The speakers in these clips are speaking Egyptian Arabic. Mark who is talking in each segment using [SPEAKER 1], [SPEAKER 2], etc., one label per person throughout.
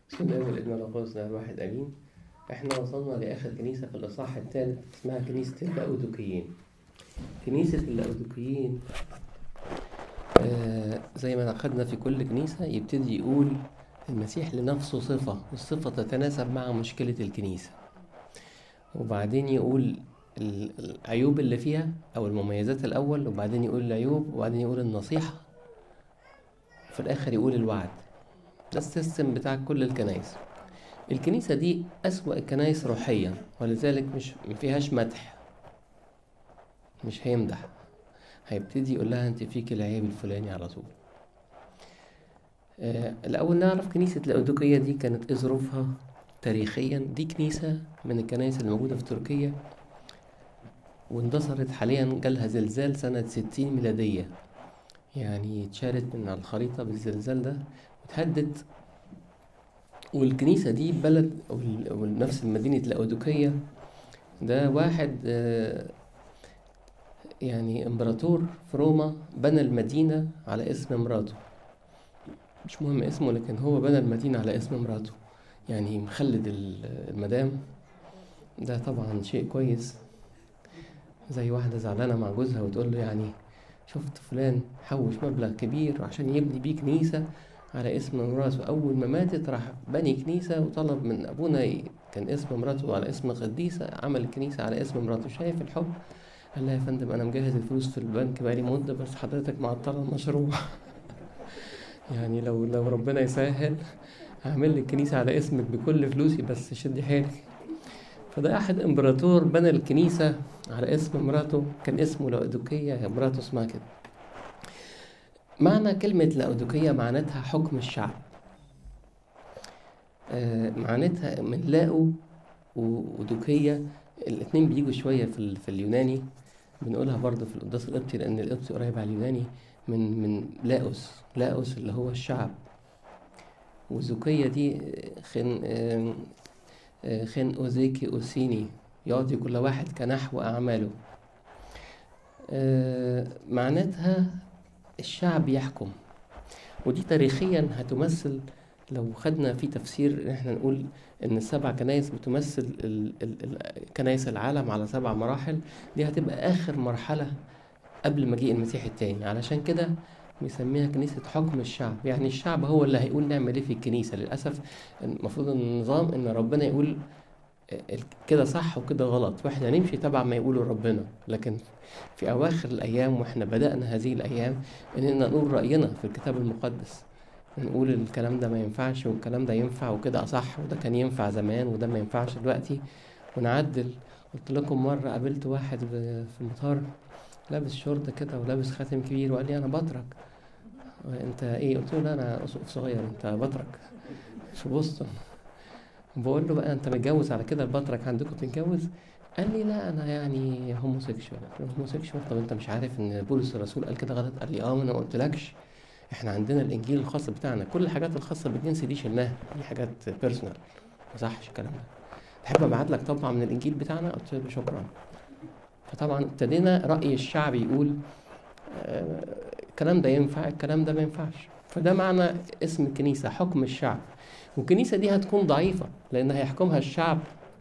[SPEAKER 1] بسم الله والابن والقدس الواحد امين احنا وصلنا لاخر كنيسه في الاصحاح الثالث اسمها كنيسه الاودوكيين كنيسه الاودوكيين آه زي ما اخذنا في كل كنيسه يبتدي يقول المسيح لنفسه صفه والصفه تتناسب مع مشكله الكنيسه وبعدين يقول العيوب اللي فيها او المميزات الاول وبعدين يقول العيوب وبعدين يقول النصيحه في الاخر يقول الوعد ده السيستم بتاع كل الكنايس الكنيسة دي أسوأ الكنايس روحيا ولذلك مش مفيهاش مدح مش هيمدح هيبتدي يقول لها انت فيك العيب الفلاني على طول آه الأول نعرف كنيسة الأودوكية دي كانت إيه ظروفها تاريخيا دي كنيسة من الكنائس اللي موجودة في تركيا واندثرت حاليا جالها زلزال سنة ستين ميلادية يعني اتشالت من على الخريطة بالزلزال ده وتهدد والكنيسة دي بلد ونفس مدينة الأودوكية ده واحد يعني امبراطور في روما بنى المدينة على اسم مراته مش مهم اسمه لكن هو بنى المدينة على اسم مراته يعني مخلد المدام ده طبعا شيء كويس زي واحدة زعلانة مع جوزها وتقول له يعني شفت فلان حوش مبلغ كبير عشان يبني بيه كنيسة على اسم مراته أول ما ماتت راح بني كنيسة وطلب من أبونا كان اسم مراته على اسم قديسة عمل الكنيسة على اسم مراته شايف الحب قال لها يا فندم أنا مجهز الفلوس في البنك بقالي مدة بس حضرتك معطلة المشروع يعني لو لو ربنا يسهل هعمل لك كنيسة على اسمك بكل فلوسي بس شدي حيلك فده أحد إمبراطور بنى الكنيسة على اسم مراته كان اسمه لأودوكية مراته اسمها كده معنى كلمة لأودوكية معناتها حكم الشعب آه معناتها من لاقو ودوكية الاتنين بيجوا شوية في, في اليوناني بنقولها برضه في القداس القبطي لأن القبطي قريب على اليوناني من من لاوس لاوس اللي هو الشعب وزوكية دي خن آه خن أوزيكي أوسيني يعطي كل واحد كنحو أعماله آه معناتها الشعب يحكم ودي تاريخيا هتمثل لو خدنا في تفسير احنا نقول ان السبع كنايس بتمثل كنايس العالم على سبع مراحل دي هتبقى اخر مرحلة قبل مجيء المسيح التاني علشان كده بيسميها كنيسة حكم الشعب يعني الشعب هو اللي هيقول نعمل ايه في الكنيسة للأسف المفروض النظام ان ربنا يقول كده صح وكده غلط واحنا نمشي تبع ما يقوله ربنا لكن في اواخر الايام واحنا بدانا هذه الايام اننا نقول راينا في الكتاب المقدس نقول الكلام ده ما ينفعش والكلام ده ينفع وكده اصح وده كان ينفع زمان وده ما ينفعش دلوقتي ونعدل قلت لكم مره قابلت واحد في المطار لابس شورت كده ولابس خاتم كبير وقال لي انا بترك انت ايه قلت له لا انا صغير انت بترك في بوسطن بقول له بقى انت متجوز على كده البطرك عندكم بتتجوز قال لي لا انا يعني هوموسيكشوال هوموسيكشوال طب انت مش عارف ان بولس الرسول قال كده غلط قال لي اه ما انا قلت لكش احنا عندنا الانجيل الخاص بتاعنا كل الحاجات الخاصه بالجنس دي شلناها دي حاجات بيرسونال ما صحش الكلام ده تحب ابعت لك طبعا من الانجيل بتاعنا قلت له شكرا فطبعا ابتدينا راي الشعب يقول آه الكلام ده ينفع الكلام ده ما ينفعش فده معنى اسم الكنيسه حكم الشعب والكنيسة دي هتكون ضعيفة لأن هيحكمها الشعب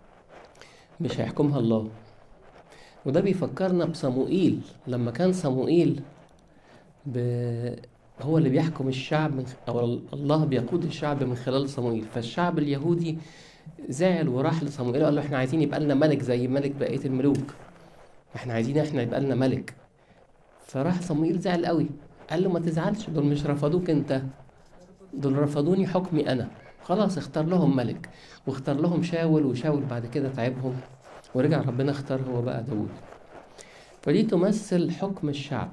[SPEAKER 1] مش هيحكمها الله وده بيفكرنا بصموئيل لما كان صموئيل ب... هو اللي بيحكم الشعب من أو الله بيقود الشعب من خلال صموئيل فالشعب اليهودي زعل وراح لصموئيل وقال له احنا عايزين يبقى لنا ملك زي ملك بقية الملوك احنا عايزين احنا يبقى لنا ملك فراح صموئيل زعل قوي قال له ما تزعلش دول مش رفضوك انت دول رفضوني حكمي انا خلاص اختار لهم ملك واختار لهم شاول وشاول بعد كده تعبهم ورجع ربنا اختار هو بقى داود فدي تمثل حكم الشعب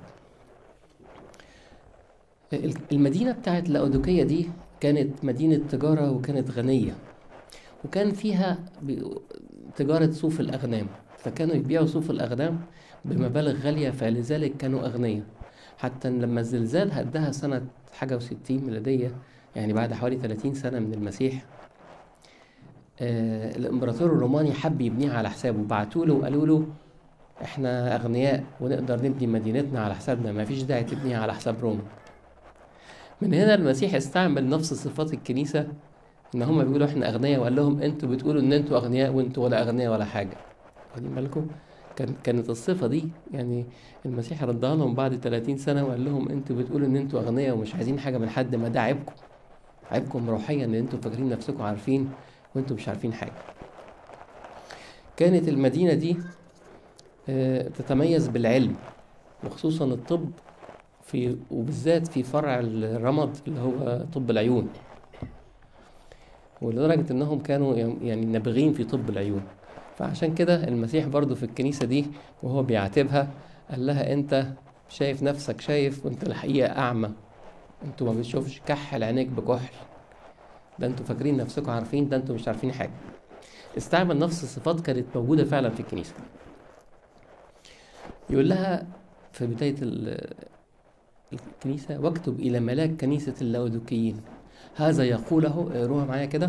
[SPEAKER 1] المدينة بتاعت لاودوكية دي كانت مدينة تجارة وكانت غنية وكان فيها تجارة صوف الأغنام فكانوا يبيعوا صوف الأغنام بمبالغ غالية فلذلك كانوا أغنياء حتى لما الزلزال هدها سنة حاجة وستين ميلادية يعني بعد حوالي 30 سنة من المسيح آه الإمبراطور الروماني حب يبنيها على حسابه بعتوا له وقالوا له إحنا أغنياء ونقدر نبني مدينتنا على حسابنا ما فيش داعي تبنيها على حساب روما من هنا المسيح استعمل نفس صفات الكنيسة ان هم بيقولوا احنا اغنياء وقال لهم انتوا بتقولوا ان انتوا اغنياء وانتوا ولا اغنياء ولا حاجه واخدين بالكم كان كانت الصفه دي يعني المسيح ردها لهم بعد 30 سنه وقال لهم انتوا بتقولوا ان انتوا اغنياء ومش عايزين حاجه من حد ما ده عيبكم عيبكم روحيا ان انتوا فاكرين نفسكم عارفين وانتوا مش عارفين حاجه كانت المدينه دي آه، تتميز بالعلم وخصوصا الطب في وبالذات في فرع الرمد اللي هو طب العيون ولدرجة انهم كانوا يعني نابغين في طب العيون فعشان كده المسيح برضو في الكنيسة دي وهو بيعاتبها قال لها انت شايف نفسك شايف وانت الحقيقة اعمى انتوا ما بتشوفش كحل عينيك بكحل ده انتوا فاكرين نفسكم عارفين ده انتوا مش عارفين حاجة استعمل نفس الصفات كانت موجودة فعلا في الكنيسة يقول لها في بداية الكنيسة واكتب إلى ملاك كنيسة اللاودوكيين هذا يقوله اقروها معايا كده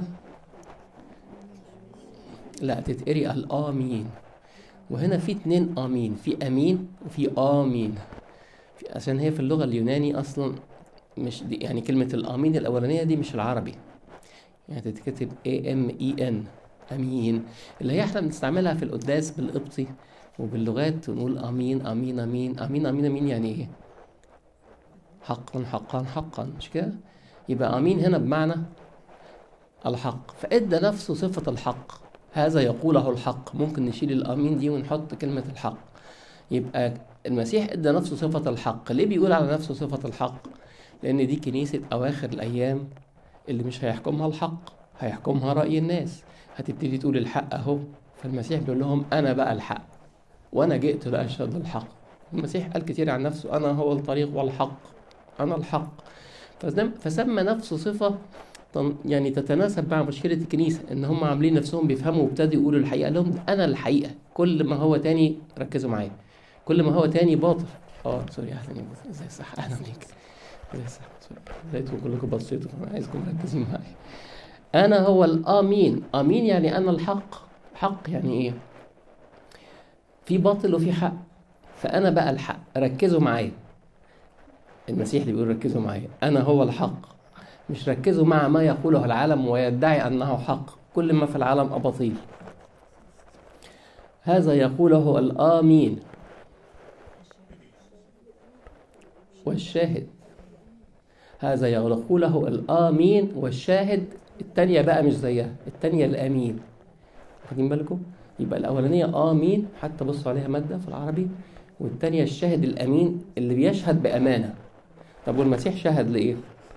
[SPEAKER 1] لا تتقري الآمين وهنا في اتنين آمين في أمين وفي آمين عشان هي في اللغة اليوناني أصلا مش دي يعني كلمة الآمين الأولانية دي مش العربي يعني تتكتب A M E N أمين اللي هي احنا بنستعملها في القداس بالقبطي وباللغات نقول امين امين امين امين امين امين يعني ايه حقا حقا حقا مش كده يبقى امين هنا بمعنى الحق فادى نفسه صفه الحق هذا يقوله الحق ممكن نشيل الامين دي ونحط كلمه الحق يبقى المسيح ادى نفسه صفه الحق ليه بيقول على نفسه صفه الحق لان دي كنيسه اواخر الايام اللي مش هيحكمها الحق هيحكمها راي الناس هتبتدي تقول الحق اهو فالمسيح بيقول لهم انا بقى الحق وانا جئت لاشهد الحق المسيح قال كتير عن نفسه انا هو الطريق والحق انا الحق فسمى نفسه صفه يعني تتناسب مع مشكله الكنيسه ان هم عاملين نفسهم بيفهموا وابتدوا يقولوا الحقيقه لهم انا الحقيقه كل ما هو تاني ركزوا معايا كل ما هو تاني باطل اه سوري اهلا يا ازاي صح اهلا بيك ازاي صح سوري لقيتكم كلكم بصيتوا فانا عايزكم مركزين معايا انا هو الامين امين يعني انا الحق حق يعني ايه في باطل وفي حق فأنا بقى الحق ركزوا معايا المسيح اللي بيقول ركزوا معايا أنا هو الحق مش ركزوا مع ما يقوله العالم ويدعي أنه حق كل ما في العالم أباطيل هذا يقوله الآمين والشاهد هذا يقوله الآمين والشاهد التانية بقى مش زيها التانية الأمين واخدين بالكم يبقى الأولانية آمين حتى بصوا عليها مادة في العربي والتانية الشاهد الأمين اللي بيشهد بأمانة طب والمسيح شهد لإيه؟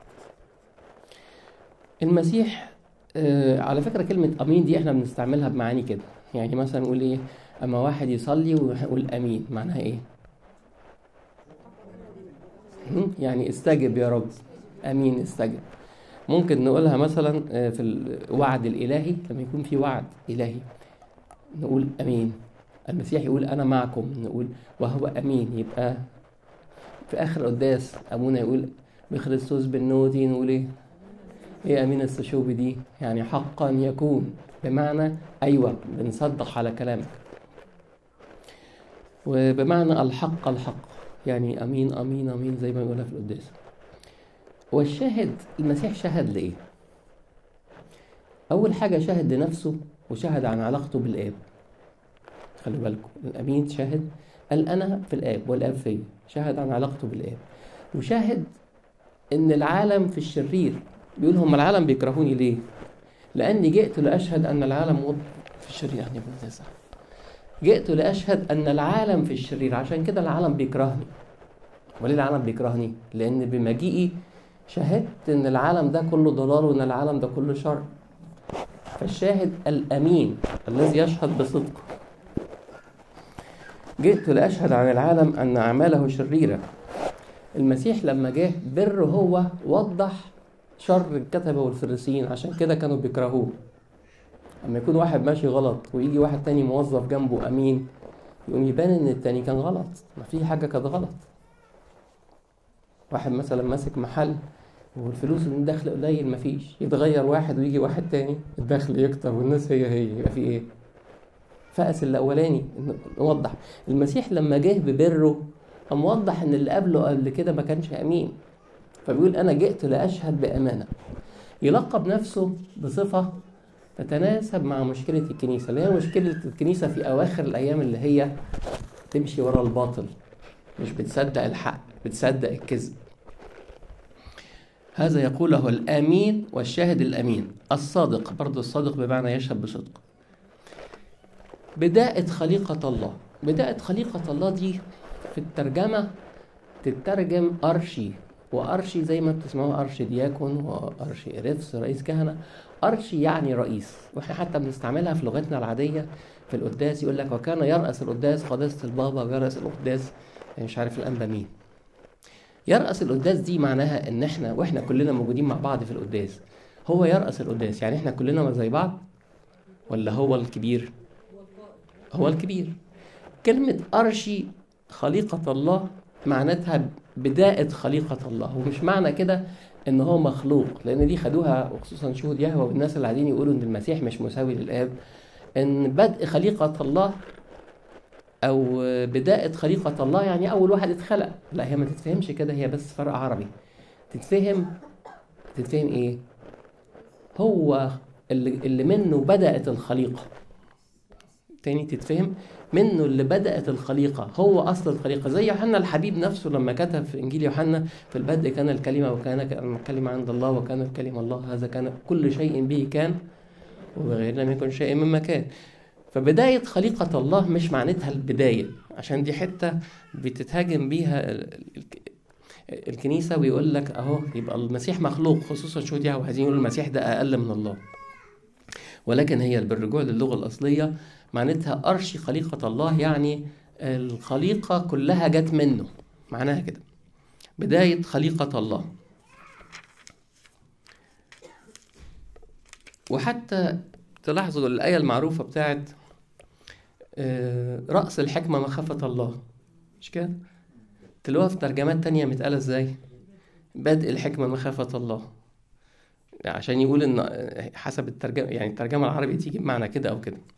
[SPEAKER 1] المسيح آه على فكرة كلمة أمين دي احنا بنستعملها بمعاني كده يعني مثلا نقول إيه أما واحد يصلي ويقول أمين معناها إيه؟ يعني استجب يا رب أمين استجب ممكن نقولها مثلا آه، في الوعد الإلهي لما يكون في وعد إلهي نقول امين المسيح يقول انا معكم نقول وهو امين يبقى في اخر القداس ابونا يقول بخريستوس بالنوتي نقول ايه ايه امين السشوبي دي يعني حقا يكون بمعنى ايوه بنصدق على كلامك وبمعنى الحق الحق يعني امين امين امين زي ما يقولها في القداس والشاهد المسيح شهد لايه اول حاجه شهد لنفسه وشهد عن علاقته بالآب خلي بالكم الأمين شاهد قال أنا في الآب والآب فيا شهد عن علاقته بالآب وشاهد إن العالم في الشرير بيقول هم العالم بيكرهوني ليه؟ لأني جئت لأشهد أن العالم في الشرير يعني صح جئت لأشهد أن العالم في الشرير عشان كده العالم بيكرهني وليه العالم بيكرهني؟ لأن بمجيئي شهدت إن العالم ده كله ضلال وإن العالم ده كله شر فالشاهد الأمين الذي يشهد بصدق جئت لأشهد عن العالم أن أعماله شريرة المسيح لما جه بر هو وضح شر الكتبة والفريسيين عشان كده كانوا بيكرهوه لما يكون واحد ماشي غلط ويجي واحد تاني موظف جنبه أمين يقوم يبان إن التاني كان غلط ما في حاجة كانت غلط واحد مثلا ماسك محل والفلوس اللي الدخل قليل مفيش يتغير واحد ويجي واحد تاني الدخل يكتر والناس هي هي يبقى في ايه فأس الاولاني نوضح المسيح لما جه ببره قام وضح ان اللي قبله قبل كده ما كانش امين فبيقول انا جئت لاشهد بامانه يلقب نفسه بصفة تتناسب مع مشكلة الكنيسة اللي هي مشكلة الكنيسة في أواخر الأيام اللي هي تمشي ورا الباطل مش بتصدق الحق بتصدق الكذب هذا يقوله الامين والشاهد الامين الصادق برضه الصادق بمعنى يشهد بصدق بداءة خليقة الله بداءة خليقة الله دي في الترجمة تترجم أرشي وأرشي زي ما بتسمعوه أرشي دياكون وأرشي إريفس رئيس كهنة أرشي يعني رئيس وإحنا حتى بنستعملها في لغتنا العادية في القداس يقول لك وكان يرأس القداس قداسة البابا ويرأس القداس يعني مش عارف الأنبا مين يرأس القداس دي معناها ان احنا واحنا كلنا موجودين مع بعض في القداس هو يرأس القداس يعني احنا كلنا زي بعض ولا هو الكبير هو الكبير كلمة أرشي خليقة الله معناتها بداية خليقة الله ومش معنى كده ان هو مخلوق لان دي خدوها وخصوصا شهود يهوى والناس اللي قاعدين يقولوا ان المسيح مش مساوي للاب ان بدء خليقة الله او بداية خليقة الله يعني اول واحد اتخلق لا هي ما تتفهمش كده هي بس فرق عربي تتفهم تتفهم ايه هو اللي, اللي منه بدأت الخليقة تاني تتفهم منه اللي بدأت الخليقة هو أصل الخليقة زي يوحنا الحبيب نفسه لما كتب في إنجيل يوحنا في البدء كان الكلمة وكان الكلمة عند الله وكان الكلمة الله هذا كان كل شيء به كان وبغير لم يكن شيء مما كان فبداية خليقة الله مش معناتها البداية عشان دي حتة بتتهاجم بيها الكنيسة ويقول لك أهو يبقى المسيح مخلوق خصوصا شو دي عايزين يقولوا المسيح ده أقل من الله ولكن هي بالرجوع للغة الأصلية معناتها أرشي خليقة الله يعني الخليقة كلها جت منه معناها كده بداية خليقة الله وحتى تلاحظوا الآية المعروفة بتاعت رأس الحكمة مخافة الله مش كده؟ تلوها في ترجمات تانية متقالة ازاي؟ بدء الحكمة مخافة الله عشان يقول ان حسب الترجمة يعني الترجمة العربي تيجي بمعنى كده او كده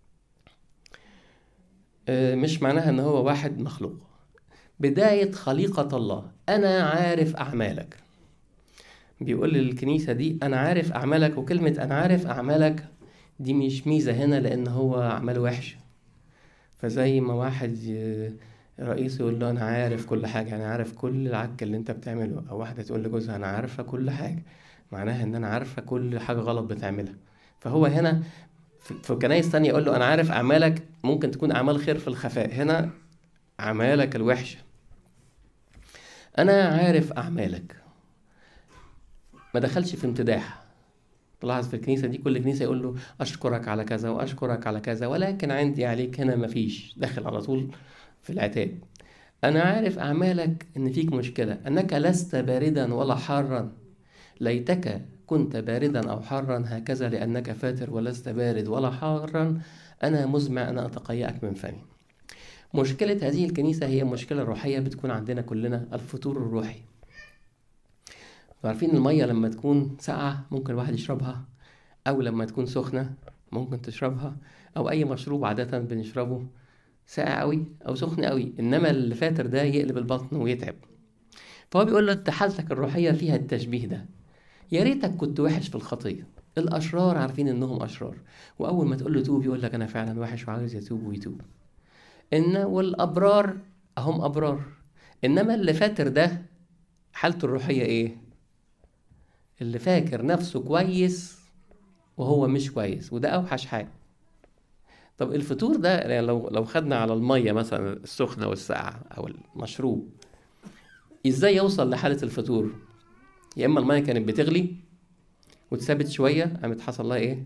[SPEAKER 1] مش معناها ان هو واحد مخلوق بداية خليقة الله أنا عارف أعمالك بيقول للكنيسة دي أنا عارف أعمالك وكلمة أنا عارف أعمالك دي مش ميزة هنا لأن هو أعماله وحش فزي ما واحد رئيس يقول له أنا عارف كل حاجة أنا عارف كل العك اللي أنت بتعمله أو واحدة تقول لجوزها أنا عارفة كل حاجة معناها إن أنا عارفة كل حاجة غلط بتعملها فهو هنا في كنايس تانية يقول له أنا عارف أعمالك ممكن تكون أعمال خير في الخفاء هنا أعمالك الوحشة أنا عارف أعمالك ما دخلش في امتداح تلاحظ في الكنيسة دي كل كنيسة يقول له أشكرك على كذا وأشكرك على كذا ولكن عندي عليك هنا مفيش داخل على طول في العتاب أنا عارف أعمالك إن فيك مشكلة أنك لست باردا ولا حارا ليتك كنت باردا أو حارا هكذا لأنك فاتر ولست بارد ولا حارا أنا مزمع أن أتقيأك من فمي مشكلة هذه الكنيسة هي مشكلة روحية بتكون عندنا كلنا الفتور الروحي عارفين المية لما تكون ساقعة ممكن الواحد يشربها أو لما تكون سخنة ممكن تشربها أو أي مشروب عادة بنشربه ساقع أوي أو سخن أوي إنما اللي فاتر ده يقلب البطن ويتعب فهو بيقول له أنت حالتك الروحية فيها التشبيه ده يا ريتك كنت وحش في الخطية الأشرار عارفين إنهم أشرار وأول ما تقول له توب يقول لك أنا فعلا وحش وعاوز يتوب ويتوب إن والأبرار هم أبرار إنما اللي فاتر ده حالته الروحية إيه؟ اللي فاكر نفسه كويس وهو مش كويس وده اوحش حاجه طب الفطور ده يعني لو لو خدنا على الميه مثلا السخنه والساقعه او المشروب ازاي يوصل لحاله الفطور يا اما الميه كانت بتغلي واتثبت شويه قامت حصل لها ايه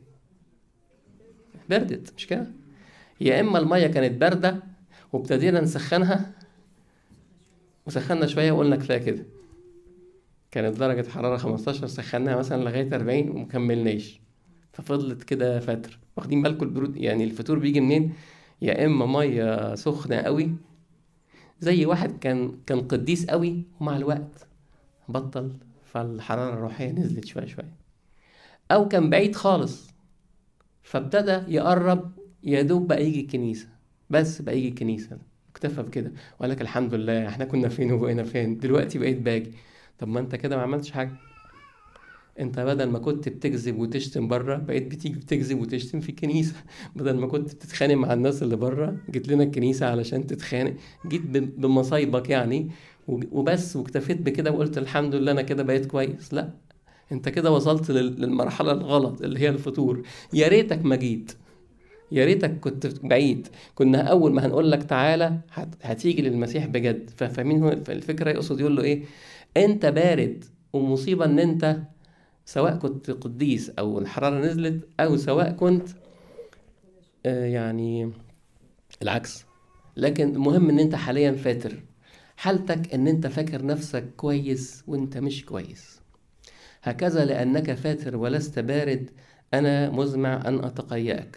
[SPEAKER 1] بردت مش كده يا اما الميه كانت بارده وابتدينا نسخنها وسخنا شويه وقلنا كفايه كده كانت درجة حرارة 15 سخناها مثلا لغاية 40 ومكملناش ففضلت كده فترة واخدين بالكم البرود يعني الفطور بيجي منين يا إما مية سخنة قوي زي واحد كان كان قديس قوي ومع الوقت بطل فالحرارة الروحية نزلت شوية شوية أو كان بعيد خالص فابتدى يقرب يا دوب بقى يجي الكنيسة بس بقى يجي الكنيسة اكتفى بكده وقال لك الحمد لله احنا كنا فين وبقينا فين دلوقتي بقيت باجي طب ما انت كده ما عملتش حاجه انت بدل ما كنت بتكذب وتشتم بره بقيت بتيجي بتكذب وتشتم في الكنيسه بدل ما كنت بتتخانق مع الناس اللي بره جيت لنا الكنيسه علشان تتخانق جيت بمصايبك يعني وبس واكتفيت بكده وقلت الحمد لله انا كده بقيت كويس لا انت كده وصلت للمرحله الغلط اللي هي الفطور يا ريتك ما جيت يا ريتك كنت بعيد كنا اول ما هنقول لك تعالى هتيجي للمسيح بجد فاهمين الفكره يقصد يقول له ايه انت بارد ومصيبه ان انت سواء كنت قديس او الحراره نزلت او سواء كنت آه يعني العكس لكن المهم ان انت حاليا فاتر حالتك ان انت فاكر نفسك كويس وانت مش كويس هكذا لانك فاتر ولست بارد انا مزمع ان اتقياك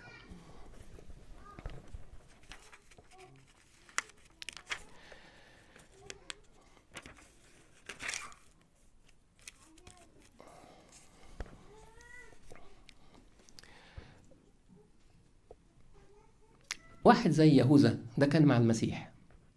[SPEAKER 1] واحد زي يهوذا ده كان مع المسيح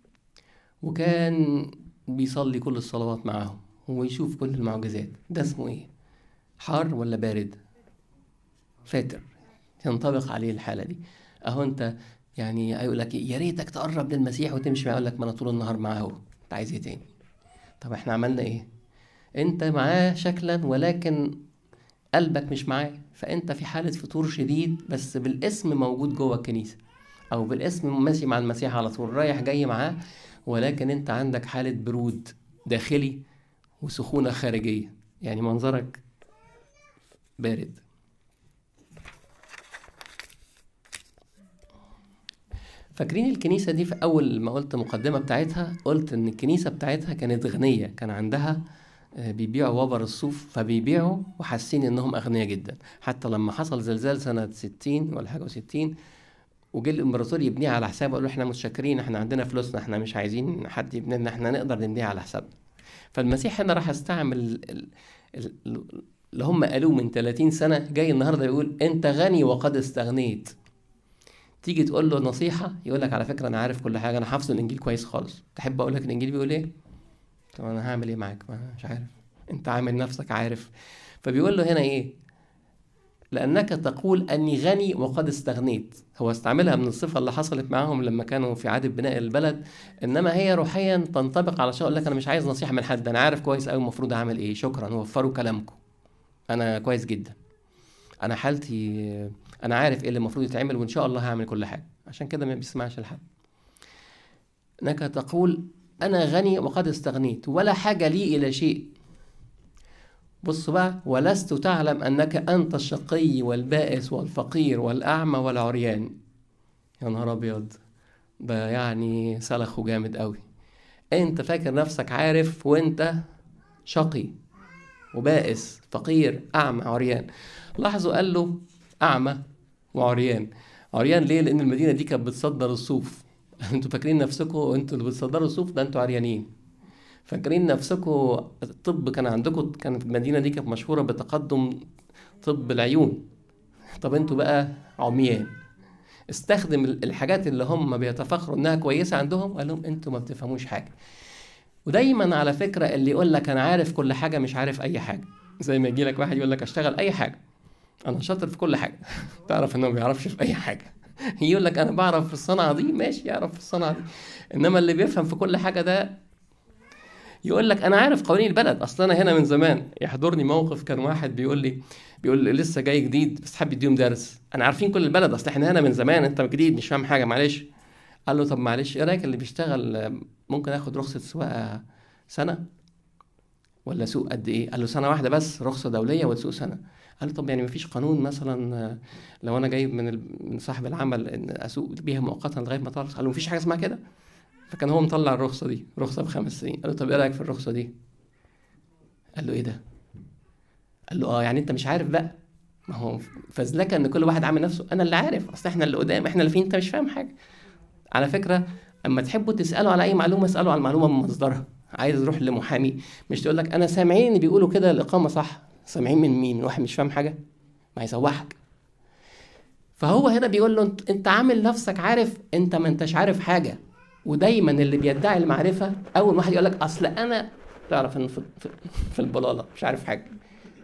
[SPEAKER 1] وكان بيصلي كل الصلوات معاهم ويشوف كل المعجزات ده اسمه ايه حار ولا بارد فاتر ينطبق عليه الحاله دي اهو انت يعني يقول لك يا ريتك تقرب للمسيح وتمشي معاه يقول لك ما انا طول النهار معاه اهو انت عايز ايه تاني طب احنا عملنا ايه انت معاه شكلا ولكن قلبك مش معاه فانت في حاله فطور شديد بس بالاسم موجود جوه الكنيسه او بالاسم ماشي مع المسيح على طول رايح جاي معاه ولكن انت عندك حالة برود داخلي وسخونة خارجية يعني منظرك بارد فاكرين الكنيسة دي في أول ما قلت المقدمة بتاعتها قلت إن الكنيسة بتاعتها كانت غنية كان عندها آه، بيبيعوا وبر الصوف فبيبيعوا وحاسين إنهم أغنياء جدا حتى لما حصل زلزال سنة ستين ولا حاجة وستين وجه الامبراطور يبنيها على حسابه قال له احنا متشكرين احنا عندنا فلوسنا احنا مش عايزين حد يبني لنا احنا نقدر نبنيها على حسابنا فالمسيح هنا راح استعمل اللي هم قالوه من 30 سنة جاي النهاردة يقول أنت غني وقد استغنيت تيجي تقول له نصيحة يقول لك على فكرة أنا عارف كل حاجة أنا حافظ الإنجيل كويس خالص تحب أقول لك الإنجيل بيقول إيه؟ طب أنا هعمل إيه معاك؟ مش عارف أنت عامل نفسك عارف فبيقول له هنا إيه؟ لأنك تقول أني غني وقد استغنيت هو استعملها من الصفة اللي حصلت معاهم لما كانوا في عادة بناء البلد إنما هي روحيا تنطبق على شيء أقول لك أنا مش عايز نصيحة من حد أنا عارف كويس أوي المفروض أعمل إيه شكرا وفروا كلامكم أنا كويس جدا أنا حالتي أنا عارف إيه اللي المفروض يتعمل وإن شاء الله هعمل كل حاجة عشان كده ما بيسمعش لحد إنك تقول أنا غني وقد استغنيت ولا حاجة لي إلى شيء بص بقى ولست تعلم أنك أنت الشقي والبائس والفقير والأعمى والعريان يا نهار أبيض ده يعني سلخه جامد قوي أنت فاكر نفسك عارف وأنت شقي وبائس فقير أعمى عريان لاحظوا قال له أعمى وعريان عريان ليه؟ لأن المدينة دي كانت بتصدر الصوف انتوا فاكرين نفسكم انتوا اللي بتصدروا الصوف ده انتوا عريانين فاكرين نفسكم الطب كان عندكم كانت المدينة دي كانت مشهورة بتقدم طب العيون طب انتوا بقى عميان استخدم الحاجات اللي هم بيتفخروا انها كويسة عندهم وقال لهم انتوا ما بتفهموش حاجة ودايما على فكرة اللي يقول لك انا عارف كل حاجة مش عارف اي حاجة زي ما يجي لك واحد يقول لك اشتغل اي حاجة انا شاطر في كل حاجة تعرف انه ما بيعرفش في اي حاجة يقول لك انا بعرف في الصنعة دي ماشي يعرف في الصنعة دي انما اللي بيفهم في كل حاجة ده يقول لك انا عارف قوانين البلد اصل انا هنا من زمان يحضرني موقف كان واحد بيقول لي بيقول لي لسه جاي جديد بس حابب يديهم درس انا عارفين كل البلد اصل احنا هنا من زمان انت جديد مش فاهم حاجه معلش قال له طب معلش ايه رايك اللي بيشتغل ممكن اخد رخصه سواقه سنه ولا سوق قد ايه قال له سنه واحده بس رخصه دوليه وتسوق سنه قال له طب يعني مفيش قانون مثلا لو انا جايب من من صاحب العمل ان اسوق بيها مؤقتا لغايه ما اطلع قال له مفيش حاجه اسمها كده فكان هو مطلع الرخصه دي رخصه بخمس سنين قال له طب ايه رايك في الرخصه دي قال له ايه ده قال له اه يعني انت مش عارف بقى ما هو فزلكه ان كل واحد عامل نفسه انا اللي عارف اصل احنا اللي قدام احنا اللي فين انت مش فاهم حاجه على فكره اما تحبوا تسالوا على اي معلومه اسالوا على المعلومه من مصدرها عايز تروح لمحامي مش تقول لك انا سامعين ان بيقولوا كده الاقامه صح سامعين من مين من واحد مش فاهم حاجه ما هيسوحك فهو هنا بيقول له انت عامل نفسك عارف انت ما انتش عارف حاجه ودايما اللي بيدعي المعرفه اول واحد يقول لك اصل انا تعرف انه في, في البلاله مش عارف حاجه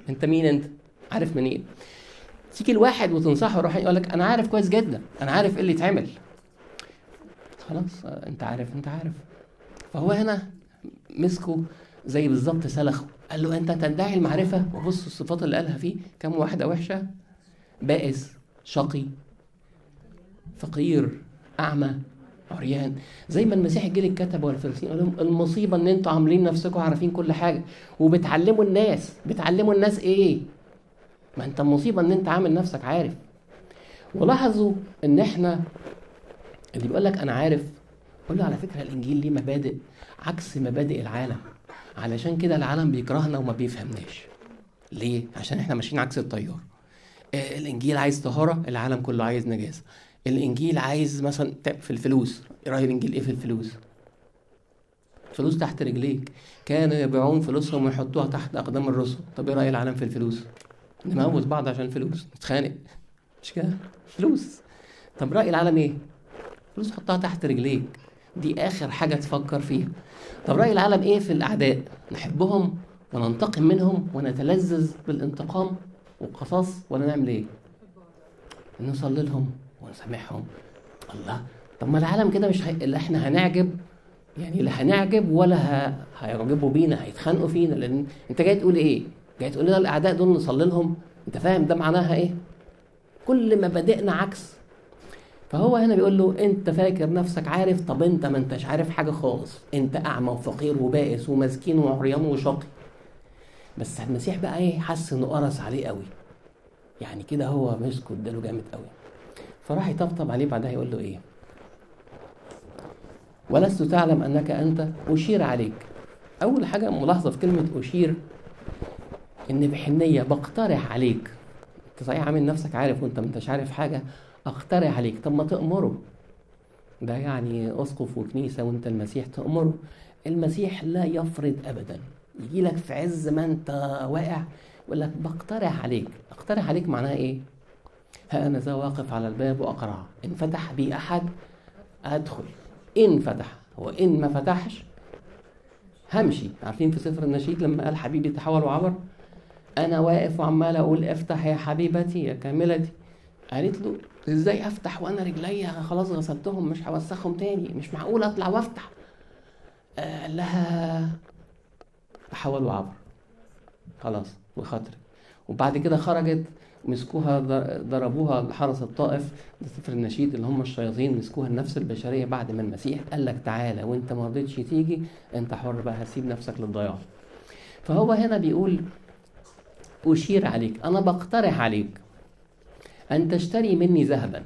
[SPEAKER 1] انت مين انت عارف منين إيه؟ تيجي الواحد وتنصحه يروح يقول لك انا عارف كويس جدا انا عارف ايه اللي يتعمل خلاص انت عارف انت عارف فهو هنا مسكه زي بالظبط سلخه قال له انت تدعي المعرفه وبص الصفات اللي قالها فيه كم واحده وحشه بائس شقي فقير اعمى عريان زي ما المسيح جه للكتبه والفريسيين قال لهم المصيبه ان انتوا عاملين نفسكم عارفين كل حاجه وبتعلموا الناس بتعلموا الناس ايه ما انت المصيبه ان انت عامل نفسك عارف ولاحظوا ان احنا اللي بيقول لك انا عارف قول له على فكره الانجيل ليه مبادئ عكس مبادئ العالم علشان كده العالم بيكرهنا وما بيفهمناش ليه عشان احنا ماشيين عكس التيار آه الانجيل عايز طهاره العالم كله عايز نجاسه الانجيل عايز مثلا في الفلوس ايه راي الانجيل ايه في الفلوس فلوس تحت رجليك كانوا يبيعون فلوسهم ويحطوها تحت اقدام الرسل طب ايه راي العالم في الفلوس نموت بعض عشان فلوس نتخانق مش كده فلوس طب راي العالم ايه فلوس حطها تحت رجليك دي اخر حاجه تفكر فيها طب راي العالم ايه في الاعداء نحبهم وننتقم منهم ونتلذذ بالانتقام والقصاص ولا نعمل ايه نصلي لهم ونسامحهم الله طب ما العالم كده مش هي... اللي احنا هنعجب يعني لا هنعجب ولا ه... هيعجبوا بينا هيتخانقوا فينا لان انت جاي تقول ايه جاي تقول لنا الاعداء دول نصلي لهم انت فاهم ده معناها ايه كل مبادئنا عكس فهو هنا بيقول له انت فاكر نفسك عارف طب انت ما انتش عارف حاجه خالص انت اعمى وفقير وبائس ومسكين وعريان وشقي بس المسيح بقى ايه حس انه قرص عليه قوي يعني كده هو مسكه اداله جامد قوي فراح يطبطب عليه بعدها يقول له ايه ولست تعلم انك انت اشير عليك اول حاجه ملاحظه في كلمه اشير ان بحنيه بقترح عليك انت صحيح عامل نفسك عارف وانت ما انتش عارف حاجه اقترح عليك طب ما تأمره ده يعني اسقف وكنيسه وانت المسيح تأمره المسيح لا يفرض ابدا يجي لك في عز ما انت واقع يقول لك بقترح عليك اقترح عليك معناها ايه ها انا ذا واقف على الباب واقرع ان فتح بي احد ادخل ان فتح وان ما فتحش همشي عارفين في سفر النشيد لما قال حبيبي تحول وعبر انا واقف وعمال اقول افتح يا حبيبتي يا كاملتي قالت له ازاي افتح وانا رجليا خلاص غسلتهم مش هوسخهم تاني مش معقول اطلع وافتح قال لها حول وعبر خلاص وخاطرك وبعد كده خرجت مسكوها ضربوها حرس الطائف ده سفر النشيد اللي هم الشياطين مسكوها النفس البشريه بعد ما المسيح قال لك تعالى وانت ما رضيتش تيجي انت حر بقى هسيب نفسك للضياع فهو هنا بيقول اشير عليك انا بقترح عليك ان تشتري مني ذهبا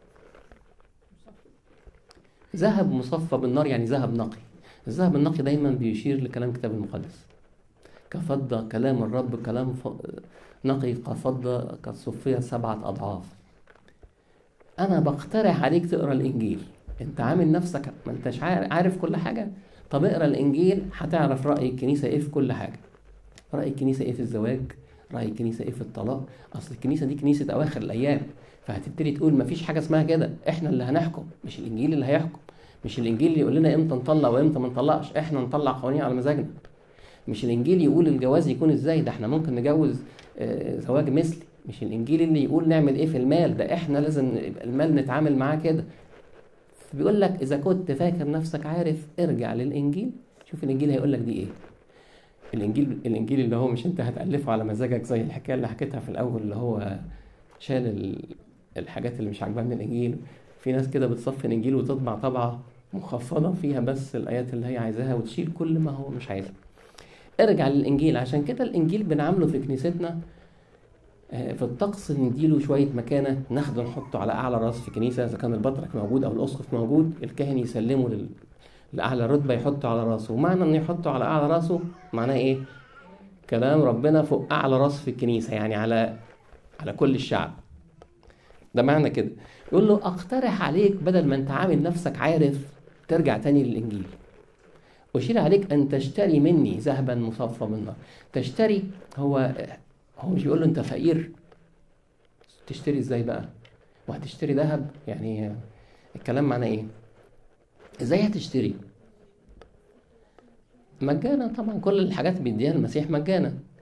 [SPEAKER 1] ذهب مصفى بالنار يعني ذهب نقي الذهب النقي دايما بيشير لكلام الكتاب المقدس كفضة كلام الرب كلام ف... نقي كفضة قد صفيت سبعة أضعاف أنا بقترح عليك تقرأ الإنجيل أنت عامل نفسك ما أنتش عارف كل حاجة طب اقرأ الإنجيل هتعرف رأي الكنيسة إيه في كل حاجة رأي الكنيسة إيه في الزواج رأي الكنيسة إيه في الطلاق أصل الكنيسة دي كنيسة أواخر الأيام فهتبتدي تقول مفيش حاجة اسمها كده إحنا اللي هنحكم مش الإنجيل اللي هيحكم مش الإنجيل اللي يقول لنا إمتى نطلق وإمتى ما نطلقش إحنا نطلع قوانين على مزاجنا مش الإنجيل يقول الجواز يكون إزاي ده إحنا ممكن نجوز زواج مثلي مش الانجيل اللي يقول نعمل ايه في المال ده احنا لازم المال نتعامل معاه كده بيقول لك اذا كنت فاكر نفسك عارف ارجع للانجيل شوف الانجيل هيقول لك دي ايه الانجيل الانجيل اللي هو مش انت هتالفه على مزاجك زي الحكايه اللي حكيتها في الاول اللي هو شال الحاجات اللي مش عاجباه من الانجيل في ناس كده بتصفي الانجيل وتطبع طبعه مخفضه فيها بس الايات اللي هي عايزاها وتشيل كل ما هو مش عايزها ارجع للانجيل عشان كده الانجيل بنعامله في كنيستنا في الطقس نديله شويه مكانه ناخده نحطه على اعلى راس في كنيسه اذا كان البطرك موجود او الاسقف موجود الكاهن يسلمه لل... لاعلى رتبه يحطه على راسه ومعنى انه يحطه على اعلى راسه معناه ايه كلام ربنا فوق اعلى راس في الكنيسه يعني على على كل الشعب ده معنى كده يقول له اقترح عليك بدل ما انت عامل نفسك عارف ترجع تاني للانجيل أشير عليك أن تشتري مني ذهبا مصفى من نار تشتري هو هو مش بيقول له أنت فقير تشتري إزاي بقى وهتشتري ذهب يعني الكلام معناه إيه إزاي هتشتري مجانا طبعا كل الحاجات بيديها المسيح مجانا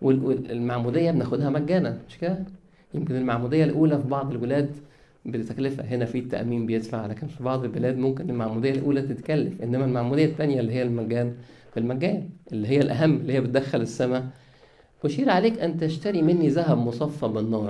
[SPEAKER 1] والمعموديه بناخدها مجانا مش كده يمكن المعموديه الاولى في بعض البلاد بتكلفة هنا في التأمين بيدفع لكن في بعض البلاد ممكن المعمودية الأولى تتكلف إنما المعمودية الثانية اللي هي المجان بالمجان اللي هي الأهم اللي هي بتدخل السماء أشير عليك أن تشتري مني ذهب مصفى بالنار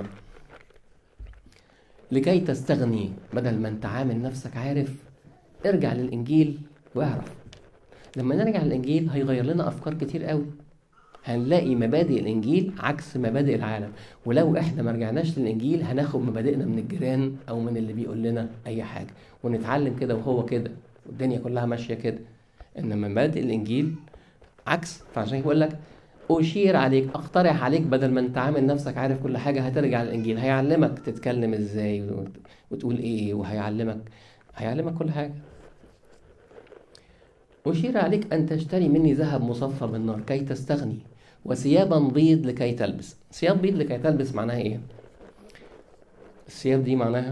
[SPEAKER 1] لكي تستغني بدل ما أنت عامل نفسك عارف ارجع للإنجيل واعرف لما نرجع للإنجيل هيغير لنا أفكار كتير قوي هنلاقي مبادئ الانجيل عكس مبادئ العالم ولو احنا ما رجعناش للانجيل هناخد مبادئنا من الجيران او من اللي بيقول لنا اي حاجه ونتعلم كده وهو كده والدنيا كلها ماشيه كده انما مبادئ الانجيل عكس فعشان يقول لك أشير عليك أقترح عليك بدل ما أنت عامل نفسك عارف كل حاجة هترجع للإنجيل هيعلمك تتكلم إزاي وتقول إيه وهيعلمك هيعلمك كل حاجة أشير عليك أن تشتري مني ذهب مصفى بالنار كي تستغني وثيابا بيض لكي تلبس ثياب بيض لكي تلبس معناها ايه الثياب دي معناها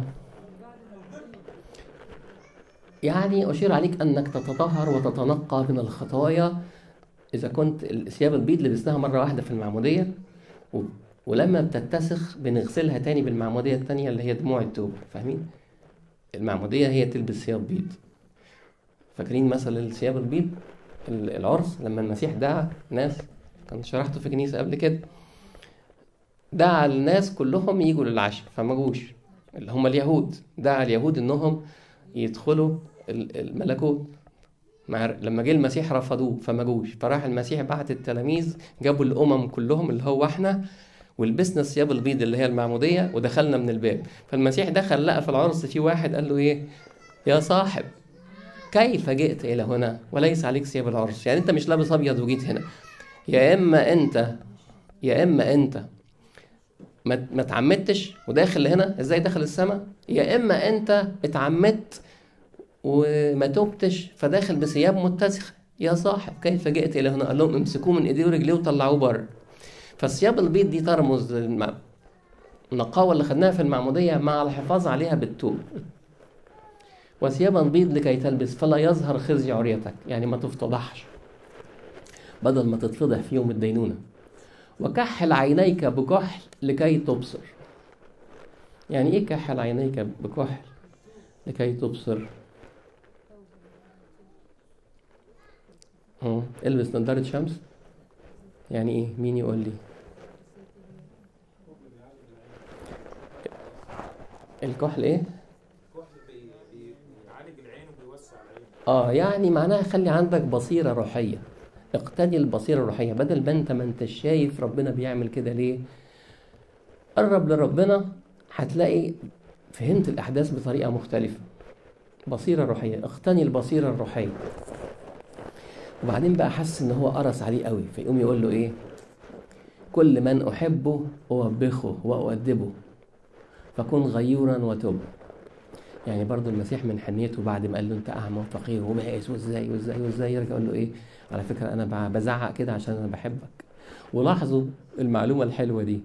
[SPEAKER 1] يعني أشير عليك أنك تتطهر وتتنقى من الخطايا إذا كنت الثياب البيض لبسناها مرة واحدة في المعمودية ولما بتتسخ بنغسلها تاني بالمعمودية التانية اللي هي دموع التوب فاهمين؟ المعمودية هي تلبس ثياب بيض فاكرين مثل الثياب البيض العرس لما المسيح دعا ناس كان شرحته في كنيسة قبل كده دعا الناس كلهم يجوا للعشاء فما جوش اللي هم اليهود دعا اليهود انهم يدخلوا الملكوت لما جه المسيح رفضوه فما جوش فراح المسيح بعت التلاميذ جابوا الامم كلهم اللي هو احنا ولبسنا الثياب البيض اللي هي المعموديه ودخلنا من الباب فالمسيح دخل لقى في العرس في واحد قال له ايه يا صاحب كيف جئت الى هنا وليس عليك ثياب العرس يعني انت مش لابس ابيض وجيت هنا يا اما انت يا اما انت ما ما اتعمدتش وداخل هنا ازاي داخل السماء يا اما انت اتعمدت وما تبتش فداخل بثياب متسخه يا صاحب كيف جئت الى هنا قال لهم امسكوه من ايديه ورجليه وطلعوه بره فالثياب البيض دي ترمز النقاوه اللي خدناها في المعموديه مع الحفاظ عليها بالتوب وثيابا بيض لكي تلبس فلا يظهر خزي عريتك يعني ما تفتضحش بدل ما تتفضح في يوم الدينونة وكحل عينيك بكحل لكي تبصر يعني ايه كحل عينيك بكحل لكي تبصر اه البس نظارة شمس يعني ايه مين يقول لي الكحل ايه اه يعني معناها خلي عندك بصيرة روحية اقتدي البصيرة الروحية بدل ما انت ما انت شايف ربنا بيعمل كده ليه قرب لربنا هتلاقي فهمت الأحداث بطريقة مختلفة بصيرة روحية اقتني البصيرة الروحية وبعدين بقى حس ان هو قرص عليه قوي فيقوم يقول له ايه كل من احبه اوبخه واؤدبه فكن غيورا وتب يعني برضو المسيح من حنيته بعد ما قال له انت اعمى وفقير وبائس وازاي وازاي وازاي يرجع يقول له ايه على فكره انا بزعق كده عشان انا بحبك ولاحظوا المعلومه الحلوه دي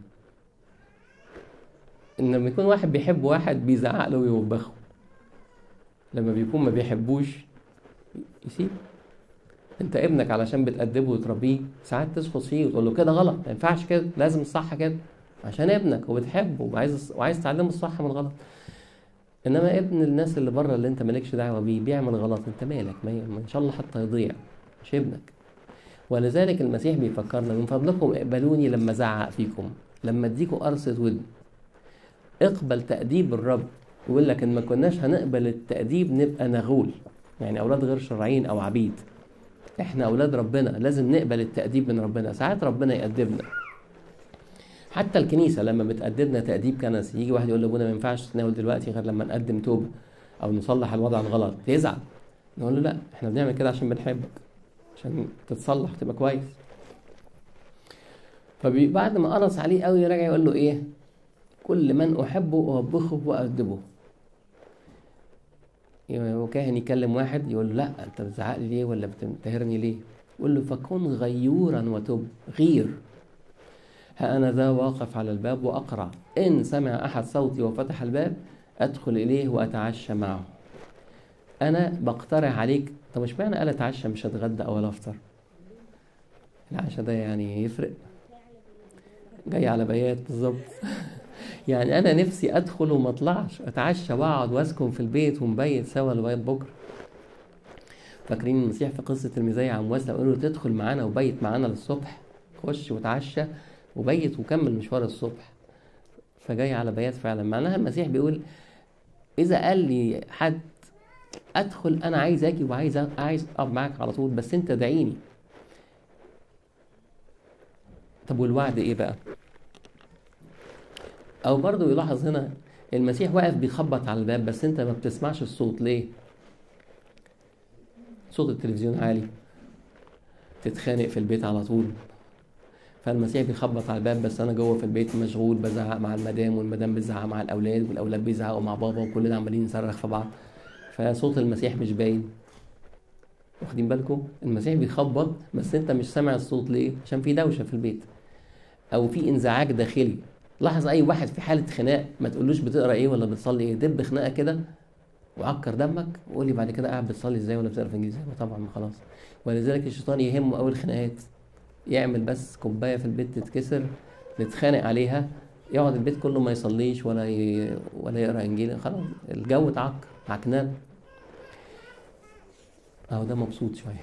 [SPEAKER 1] ان لما يكون واحد بيحب واحد بيزعق له ويوبخه لما بيكون ما بيحبوش يسيب انت ابنك علشان بتأدبه وتربيه ساعات تسقط فيه وتقول له كده غلط ما ينفعش كده لازم الصح كده عشان ابنك وبتحبه وعايز وعايز تعلمه الصح من الغلط انما ابن الناس اللي بره اللي انت مالكش دعوه بيه بيعمل غلط انت مالك ما ان شاء الله حتى يضيع مش ابنك ولذلك المسيح بيفكرنا من فضلكم اقبلوني لما زعق فيكم لما اديكوا قرصة ودن اقبل تأديب الرب يقول لك ان ما كناش هنقبل التأديب نبقى نغول يعني اولاد غير شرعيين او عبيد احنا اولاد ربنا لازم نقبل التأديب من ربنا ساعات ربنا يأدبنا حتى الكنيسة لما بتأدبنا تأديب كنسي يجي واحد يقول لابونا ما ينفعش تتناول دلوقتي غير لما نقدم توبة أو نصلح الوضع الغلط يزعل نقول له لا احنا بنعمل كده عشان بنحبك عشان تتصلح تبقى كويس فبعد ما قرص عليه قوي راجع يقول له ايه كل من احبه اوبخه وادبه وكاهن يكلم واحد يقول له لا انت بتزعق لي ليه ولا بتنتهرني ليه يقول له فكن غيورا وتب غير ها أنا ذا واقف على الباب وأقرع إن سمع أحد صوتي وفتح الباب أدخل إليه وأتعشى معه أنا بقترح عليك طب مش معنى قال أتعشى مش هتغدى أو أفطر العشاء ده يعني يفرق جاي على بيات بالظبط يعني انا نفسي ادخل وما اطلعش اتعشى واقعد واسكن في البيت ونبيت سوا لغايه بكره فاكرين المسيح في قصه المزايا عم واسلم قالوا له تدخل معانا وبيت معانا للصبح خش وتعشى وبيت وكمل مشوار الصبح فجاي على بيات فعلا معناها المسيح بيقول اذا قال لي حد ادخل انا عايز اجي وعايز عايز اقعد معاك على طول بس انت دعيني طب والوعد ايه بقى او برضه يلاحظ هنا المسيح واقف بيخبط على الباب بس انت ما بتسمعش الصوت ليه صوت التلفزيون عالي تتخانق في البيت على طول فالمسيح بيخبط على الباب بس انا جوه في البيت مشغول بزعق مع المدام والمدام بتزعق مع الاولاد والاولاد بيزعقوا مع بابا وكلنا عمالين نصرخ في بعض فصوت المسيح مش باين واخدين بالكم المسيح بيخبط بس انت مش سامع الصوت ليه عشان في دوشه في البيت او في انزعاج داخلي لاحظ اي واحد في حاله خناق ما تقولوش بتقرا ايه ولا بتصلي ايه دب خناقه كده وعكر دمك وقول لي بعد كده قاعد بتصلي ازاي ولا بتقرا في انجليزي طبعا خلاص ولذلك الشيطان يهمه اول خناقات يعمل بس كوبايه في البيت تتكسر نتخانق عليها يقعد البيت كله ما يصليش ولا ي... ولا يقرا انجيل خلاص الجو اتعكر عكنان اهو ده مبسوط شويه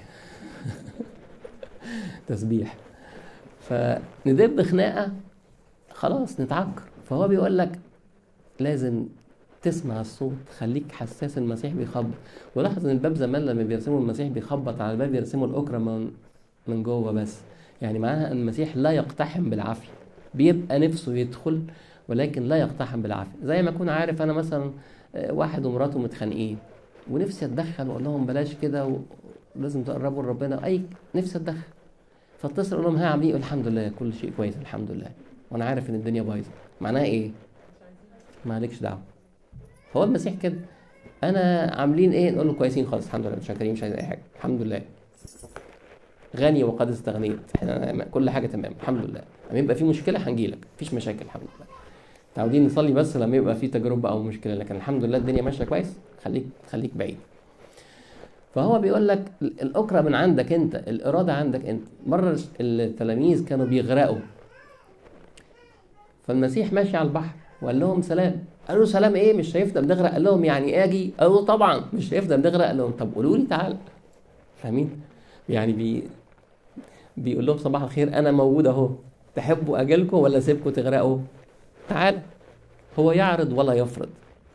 [SPEAKER 1] تسبيح فندب خناقه خلاص نتعكر فهو بيقول لك لازم تسمع الصوت خليك حساس المسيح بيخبط ولاحظ ان الباب زمان لما بيرسموا المسيح بيخبط على الباب يرسموا الاكرة من من جوه بس يعني معناها ان المسيح لا يقتحم بالعافيه بيبقى نفسه يدخل ولكن لا يقتحم بالعافيه زي ما اكون عارف انا مثلا واحد ومراته متخانقين ونفسي اتدخل واقول لهم بلاش كده ولازم تقربوا لربنا اي نفسي اتدخل فاتصل اقول لهم ها عاملين الحمد لله كل شيء كويس الحمد لله وانا عارف ان الدنيا بايظه معناها ايه مالكش دعوه هو المسيح كده انا عاملين ايه نقول له كويسين خالص الحمد لله متشكرين مش عايز اي حاجه الحمد لله غني وقد استغنيت احنا كل حاجه تمام الحمد لله لما يبقى في مشكله هنجيلك مفيش مشاكل الحمد لله متعودين نصلي بس لما يبقى في تجربه او مشكله لكن الحمد لله الدنيا ماشيه كويس خليك خليك بعيد فهو بيقول لك الاكره من عندك انت الاراده عندك انت مره التلاميذ كانوا بيغرقوا فالمسيح ماشي على البحر وقال لهم سلام قالوا سلام ايه مش شايفنا بنغرق قال لهم يعني اجي قالوا طبعا مش شايفنا بنغرق قال لهم طب قولوا لي تعال فاهمين يعني بي بيقول لهم صباح الخير انا موجود اهو تحبوا اجيلكم ولا اسيبكم تغرقوا تعال هو يعرض ولا يفرض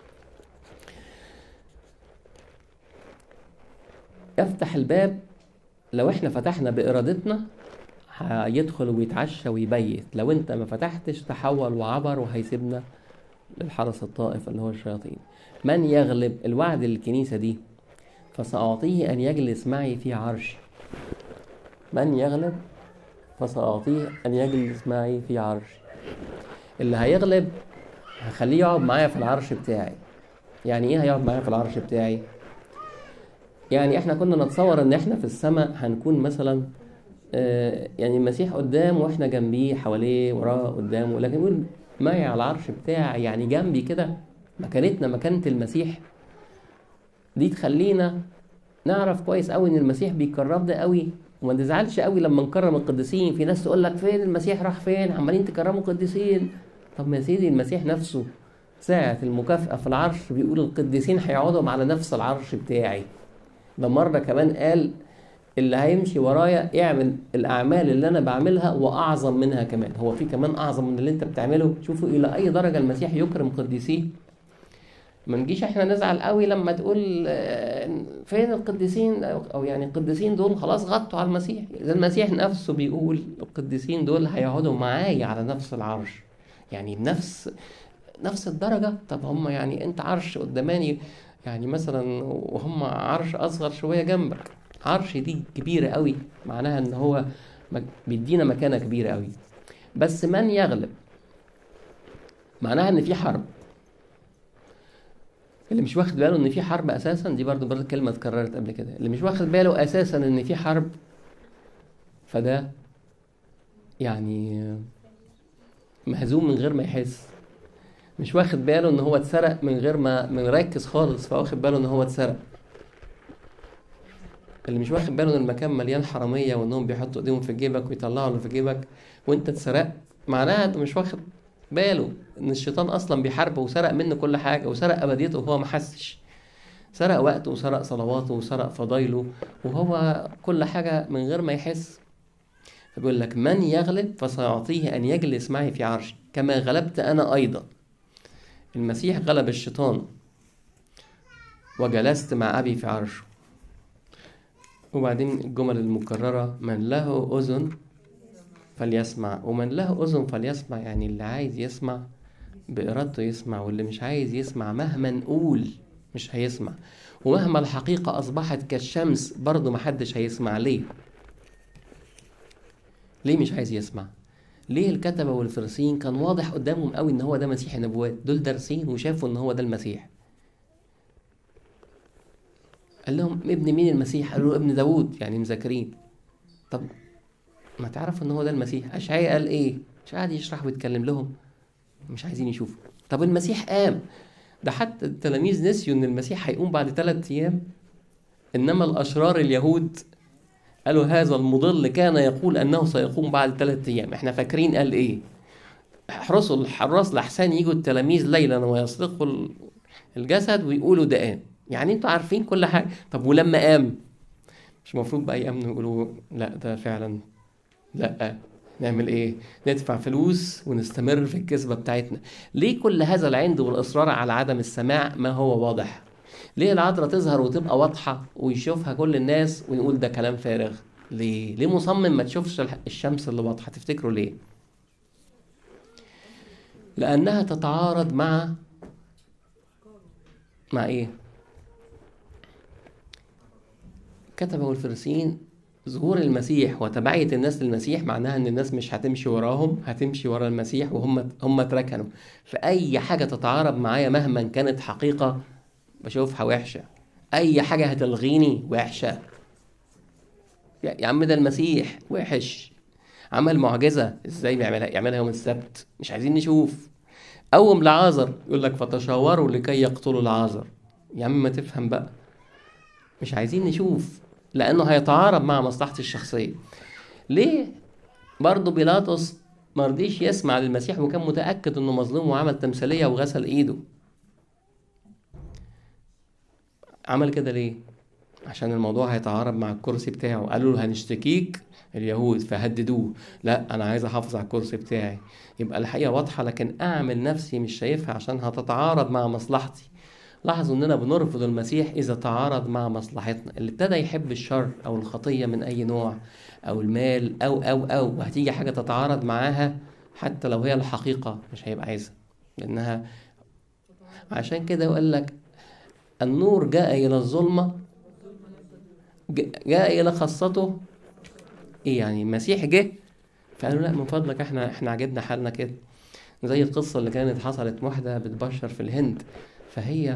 [SPEAKER 1] يفتح الباب لو احنا فتحنا بارادتنا هيدخل ويتعشى ويبيت لو انت ما فتحتش تحول وعبر وهيسيبنا للحرس الطائف اللي هو الشياطين من يغلب الوعد للكنيسة دي فسأعطيه أن يجلس معي في عرشي من يغلب فسأعطيه أن يجلس معي في عرشي اللي هيغلب هخليه يقعد معايا في العرش بتاعي يعني ايه هيقعد معايا في العرش بتاعي يعني احنا كنا نتصور ان احنا في السماء هنكون مثلا آه يعني المسيح قدام واحنا جنبيه حواليه وراه قدامه لكن يقول معي على العرش بتاعي يعني جنبي كده مكانتنا مكانة المسيح دي تخلينا نعرف كويس قوي ان المسيح بيكرمنا قوي وما نزعلش قوي لما نكرم القديسين في ناس تقول لك فين المسيح راح فين عمالين تكرموا قديسين طب ما يا سيدي المسيح نفسه ساعة المكافأة في العرش بيقول القديسين هيقعدوا على نفس العرش بتاعي ده مرة كمان قال اللي هيمشي ورايا يعمل الأعمال اللي أنا بعملها وأعظم منها كمان هو في كمان أعظم من اللي أنت بتعمله شوفوا إلى أي درجة المسيح يكرم قديسيه ما نجيش احنا نزعل قوي لما تقول فين القديسين او يعني القديسين دول خلاص غطوا على المسيح اذا المسيح نفسه بيقول القديسين دول هيقعدوا معايا على نفس العرش يعني بنفس نفس الدرجه طب هم يعني انت عرش قداماني يعني مثلا وهم عرش اصغر شويه جنبك عرش دي كبيره قوي معناها ان هو بيدينا مكانه كبيره قوي بس من يغلب معناها ان في حرب اللي مش واخد باله ان في حرب اساسا دي برضو برضو كلمه اتكررت قبل كده اللي مش واخد باله اساسا ان في حرب فده يعني مهزوم من غير ما يحس مش واخد باله ان هو اتسرق من غير ما مركز خالص فواخد باله ان هو اتسرق اللي مش واخد باله ان المكان مليان حراميه وانهم بيحطوا ايديهم في جيبك ويطلعوا اللي في جيبك وانت اتسرقت معناها انه مش واخد باله ان الشيطان اصلا بيحاربه وسرق منه كل حاجه وسرق ابديته وهو ما حسش سرق وقته وسرق صلواته وسرق فضايله وهو كل حاجه من غير ما يحس فبيقول لك من يغلب فسيعطيه ان يجلس معي في عرشي كما غلبت انا ايضا المسيح غلب الشيطان وجلست مع ابي في عرشه وبعدين الجمل المكررة من له أذن فليسمع ومن له أذن فليسمع يعني اللي عايز يسمع بإرادته يسمع واللي مش عايز يسمع مهما نقول مش هيسمع ومهما الحقيقة أصبحت كالشمس برضه محدش هيسمع ليه ليه مش عايز يسمع ليه الكتبة والفرسيين كان واضح قدامهم قوي ان هو ده مسيح النبوات دول دارسين وشافوا ان هو ده المسيح قال لهم ابن مين المسيح قالوا له ابن داوود يعني مذاكرين طب ما تعرف ان هو ده المسيح اشعياء قال ايه مش قاعد يشرح ويتكلم لهم مش عايزين يشوفوا طب المسيح قام ده حتى التلاميذ نسيوا ان المسيح هيقوم بعد ثلاثة ايام انما الاشرار اليهود قالوا هذا المضل كان يقول انه سيقوم بعد ثلاثة ايام احنا فاكرين قال ايه احرسوا الحراس لحسن يجوا التلاميذ ليلا ويسرقوا الجسد ويقولوا ده قام يعني انتوا عارفين كل حاجه طب ولما قام مش المفروض بقى يامنوا يقولوا لا ده فعلا لا نعمل ايه ندفع فلوس ونستمر في الكذبه بتاعتنا ليه كل هذا العند والاصرار على عدم السماع ما هو واضح ليه العذراء تظهر وتبقى واضحه ويشوفها كل الناس ونقول ده كلام فارغ ليه ليه مصمم ما تشوفش الشمس اللي واضحه تفتكروا ليه لانها تتعارض مع مع ايه كتبه الفريسيين ظهور المسيح وتبعية الناس للمسيح معناها ان الناس مش هتمشي وراهم هتمشي ورا المسيح وهم هم اتركنوا فأي حاجة تتعارض معايا مهما كانت حقيقة بشوفها وحشة أي حاجة هتلغيني وحشة يا عم ده المسيح وحش عمل معجزة ازاي بيعملها يعملها يوم السبت مش عايزين نشوف قوم لعازر يقول لك فتشاوروا لكي يقتلوا العازر يا عم ما تفهم بقى مش عايزين نشوف لانه هيتعارض مع مصلحتي الشخصيه ليه برضه بيلاطس مرضيش يسمع للمسيح وكان متاكد انه مظلوم وعمل تمثاليه وغسل ايده عمل كده ليه عشان الموضوع هيتعارض مع الكرسي بتاعه قالوا له هنشتكيك اليهود فهددوه لا انا عايز احافظ على الكرسي بتاعي يبقى الحقيقه واضحه لكن اعمل نفسي مش شايفها عشان هتتعارض مع مصلحتي لاحظوا اننا بنرفض المسيح اذا تعارض مع مصلحتنا اللي ابتدى يحب الشر او الخطيه من اي نوع او المال او او او وهتيجي حاجه تتعارض معاها حتى لو هي الحقيقه مش هيبقى عايزها لانها عشان كده يقول لك النور جاء الى الظلمه جاء الى خاصته ايه يعني المسيح جه فقالوا لا من فضلك احنا احنا عجبنا حالنا كده زي القصه اللي كانت حصلت واحده بتبشر في الهند فهي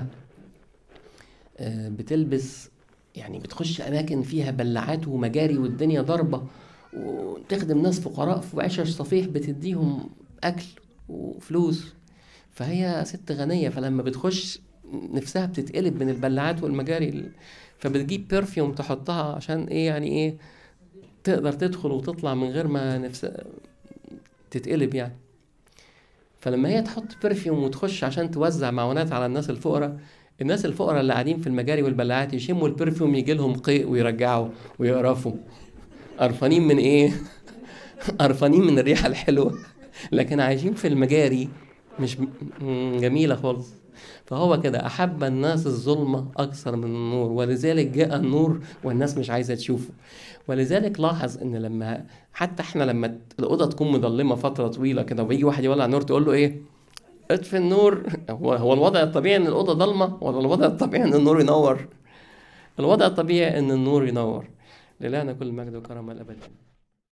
[SPEAKER 1] بتلبس يعني بتخش اماكن فيها بلعات ومجاري والدنيا ضربه وتخدم ناس فقراء في عشش صفيح بتديهم اكل وفلوس فهي ست غنيه فلما بتخش نفسها بتتقلب من البلعات والمجاري فبتجيب برفيوم تحطها عشان ايه يعني ايه تقدر تدخل وتطلع من غير ما نفسها تتقلب يعني فلما هي تحط برفيوم وتخش عشان توزع معونات على الناس الفقراء الناس الفقراء اللي قاعدين في المجاري والبلاعات يشموا البرفيوم يجي لهم قيء ويرجعوا ويقرفوا قرفانين من ايه قرفانين من الريحه الحلوه لكن عايشين في المجاري مش جميله خالص فهو كده احب الناس الظلمه اكثر من النور ولذلك جاء النور والناس مش عايزه تشوفه ولذلك لاحظ ان لما حتى احنا لما الاوضه تكون مظلمه فتره طويله كده ويجي واحد يولع نور تقول له ايه اطفي النور هو هو الوضع الطبيعي ان الاوضه ضلمه ولا الوضع الطبيعي ان النور ينور الوضع الطبيعي ان النور ينور لله كل مجد وكرم الابد